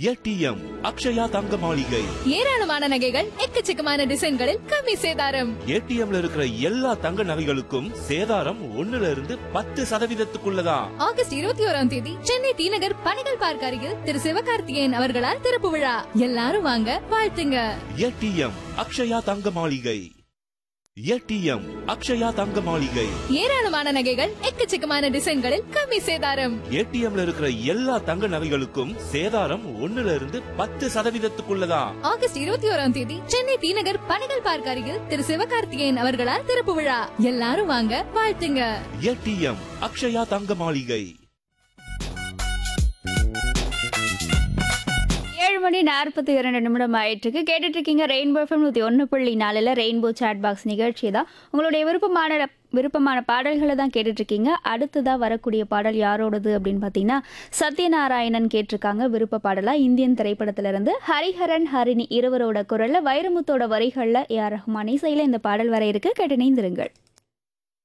ATM Akshaya தங்க மாளிகை ஏராளமான நகைகள் எக்கச்சக்கமான டிசைன்களில் கம்மி சேதாரம் ஏடிஎம்ல இருக்கிற எல்லா தங்க நகைகளுக்கும் சேதாரம் ஒண்ணுல இருந்து பத்து சதவீதத்துக்குள்ளதான் ஆகஸ்ட் இருபத்தி ஓராம் தேதி சென்னை டி நகர் பணிகள் பார்க்க அருகில் திரு சிவகார்த்திகேயன் அவர்களால் திறப்பு விழா எல்லாரும் வாங்க வாழ்த்துங்க ஏடிஎம் அக்ஷயா தங்க மாளிகை ஏடிஎம் அக்ஷயா தங்க மாளிகை ஏராளமான நகைகள் எக்கச்சக்கமான டிசைன்களில் கம்மி சேதாரம் ஏடிஎம்ல இருக்கிற எல்லா தங்க நகைகளுக்கும் சேதாரம் ஒண்ணுல இருந்து பத்து சதவீதத்துக்குள்ளதான் ஆகஸ்ட் இருபத்தி ஓராம் தேதி சென்னை டி நகர் பணிகள் பார்க்க அருகில் திரு சிவகார்த்திகேயன் அவர்களால் திறப்பு விழா எல்லாரும் வாங்க வாழ்த்துங்க ஏடிஎம் அக்ஷயா தங்க மாளிகை ஏழு மணி நாற்பத்தி இரண்டு நிமிடம் ஆயிட்டுருக்கு கேட்டுட்டு இருக்கீங்க ரெயின்போ எஃப்எம் நூற்றி ஒன்று புள்ளி நாலில் ரெயின்போ சாட் பாக்ஸ் நிகழ்ச்சி தான் உங்களுடைய விருப்பமான விருப்பமான பாடல்களை தான் கேட்டுட்டு இருக்கீங்க அடுத்ததாக வரக்கூடிய பாடல் யாரோடது அப்படின்னு பார்த்தீங்கன்னா சத்யநாராயணன் கேட்டிருக்காங்க விருப்ப பாடலாக இந்தியன் திரைப்படத்திலிருந்து ஹரிஹரன் ஹரிணி இருவரோட குரலில் வைரமுத்தோட வரிகளில் ஏஆர் ரஹ்மான் இசையில் இந்த பாடல் வர இருக்கு கேட்டு இணைந்திருங்கள்